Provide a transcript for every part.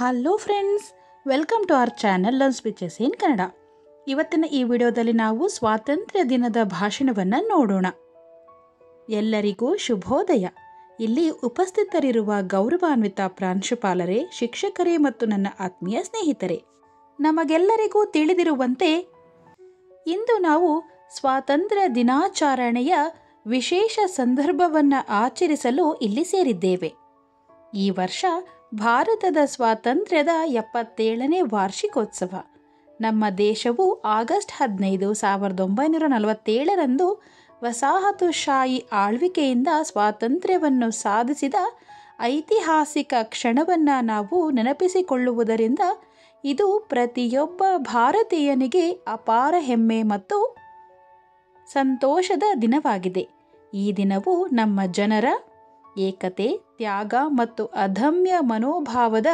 hello friends welcome to our channel learn speeches in Kannada ಇವತ್ತಿನ ಈ ವಿಡಿಯೋದಲ್ಲಿ ನಾವು ಸ್ವಾತಂತ್ರ್ಯ ದಿನದ ಭಾಷಣವನ್ನು ನೋಡೋಣ ಎಲ್ಲರಿಗೂ ಶುಭೋದಯ ಇಲ್ಲಿ ಉಪಸ್ಥಿತರಿರುವ ಗೌರವಾನ್ವಿತ ಪ್ರಾಂಶುಪಾಲರೇ ಶಿಕ್ಷಕರೇ ಮತ್ತು ನನ್ನ ಆತ್ಮೀಯ ಸ್ನೇಹಿತರೆ ನಮಗೆಲ್ಲರಿಗೂ ತಿಳಿದಿರುವಂತೆ ಇಂದು ನಾವು ಸ್ವಾತಂತ್ರ್ಯ ದಿನಾಚರಣೆಯ ವಿಶೇಷ ಸಂದರ್ಭವನ್ನು ಆಚರಿಸಲು ಇಲ್ಲಿ ಸೇರಿದ್ದೇವೆ ಈ ವರ್ಷ ಭಾರತದ ಸ್ವಾತಂತ್ರ್ಯದ ಎಪ್ಪತ್ತೇಳನೇ ವಾರ್ಷಿಕೋತ್ಸವ ನಮ್ಮ ದೇಶವು ಆಗಸ್ಟ್ ಹದಿನೈದು ಸಾವಿರದ ಒಂಬೈನೂರ ನಲವತ್ತೇಳರಂದು ವಸಾಹತುಶಾಹಿ ಆಳ್ವಿಕೆಯಿಂದ ಸ್ವಾತಂತ್ರ್ಯವನ್ನು ಸಾಧಿಸಿದ ಐತಿಹಾಸಿಕ ಕ್ಷಣವನ್ನು ನಾವು ನೆನಪಿಸಿಕೊಳ್ಳುವುದರಿಂದ ಇದು ಪ್ರತಿಯೊಬ್ಬ ಭಾರತೀಯನಿಗೆ ಅಪಾರ ಹೆಮ್ಮೆ ಮತ್ತು ಸಂತೋಷದ ದಿನವಾಗಿದೆ ಈ ದಿನವು ನಮ್ಮ ಜನರ ಏಕತೆ ತ್ಯಾಗ ಮತ್ತು ಅದಮ್ಯ ಮನೋಭಾವದ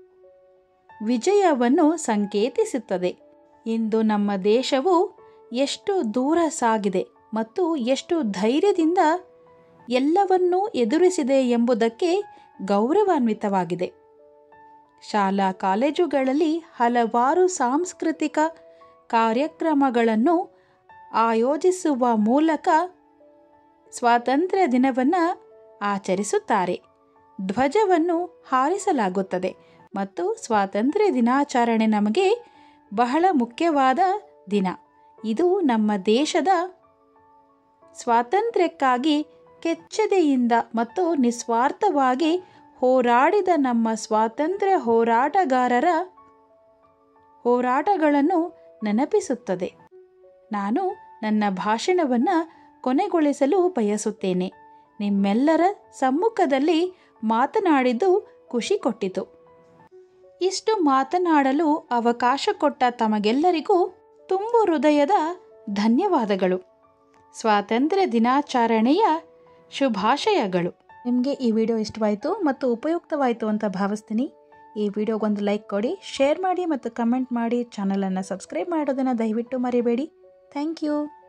ವಿಜಯವನ್ನು ಸಂಕೇತಿಸುತ್ತದೆ ಇಂದು ನಮ್ಮ ದೇಶವು ಎಷ್ಟು ದೂರ ಸಾಗಿದೆ ಮತ್ತು ಎಷ್ಟು ಧೈರ್ಯದಿಂದ ಎಲ್ಲವನ್ನೂ ಎದುರಿಸಿದೆ ಎಂಬುದಕ್ಕೆ ಗೌರವಾನ್ವಿತವಾಗಿದೆ ಶಾಲಾ ಕಾಲೇಜುಗಳಲ್ಲಿ ಹಲವಾರು ಸಾಂಸ್ಕೃತಿಕ ಕಾರ್ಯಕ್ರಮಗಳನ್ನು ಆಯೋಜಿಸುವ ಮೂಲಕ ಸ್ವಾತಂತ್ರ್ಯ ದಿನವನ್ನು ಆಚರಿಸುತ್ತಾರೆ ಧ್ವಜವನ್ನು ಹಾರಿಸಲಾಗುತ್ತದೆ ಮತ್ತು ಸ್ವಾತಂತ್ರ್ಯ ದಿನಾಚರಣೆ ನಮಗೆ ಬಹಳ ಮುಖ್ಯವಾದ ದಿನ ಇದು ನಮ್ಮ ದೇಶದ ಸ್ವಾತಂತ್ರ್ಯಕ್ಕಾಗಿ ಕೆಚ್ಚೆದೆಯಿಂದ ಮತ್ತು ನಿಸ್ವಾರ್ಥವಾಗಿ ಹೋರಾಡಿದ ನಮ್ಮ ಸ್ವಾತಂತ್ರ್ಯ ಹೋರಾಟಗಾರರ ಹೋರಾಟಗಳನ್ನು ನೆನಪಿಸುತ್ತದೆ ನಾನು ನನ್ನ ಭಾಷಣವನ್ನು ಕೊನೆಗೊಳಿಸಲು ಬಯಸುತ್ತೇನೆ ನಿಮ್ಮೆಲ್ಲರ ಸಮ್ಮುಖದಲ್ಲಿ ಮಾತನಾಡಿದ್ದು ಖುಷಿ ಕೊಟ್ಟಿತು ಇಷ್ಟು ಮಾತನಾಡಲು ಅವಕಾಶ ಕೊಟ್ಟ ತಮಗೆಲ್ಲರಿಗೂ ತುಂಬು ಹೃದಯದ ಧನ್ಯವಾದಗಳು ಸ್ವಾತಂತ್ರ್ಯ ದಿನಾಚರಣೆಯ ಶುಭಾಶಯಗಳು ನಿಮಗೆ ಈ ವಿಡಿಯೋ ಇಷ್ಟವಾಯಿತು ಮತ್ತು ಉಪಯುಕ್ತವಾಯಿತು ಅಂತ ಭಾವಿಸ್ತೀನಿ ಈ ವಿಡಿಯೋಗೊಂದು ಲೈಕ್ ಕೊಡಿ ಶೇರ್ ಮಾಡಿ ಮತ್ತು ಕಮೆಂಟ್ ಮಾಡಿ ಚಾನಲನ್ನು ಸಬ್ಸ್ಕ್ರೈಬ್ ಮಾಡೋದನ್ನು ದಯವಿಟ್ಟು ಮರಿಬೇಡಿ ಥ್ಯಾಂಕ್ ಯು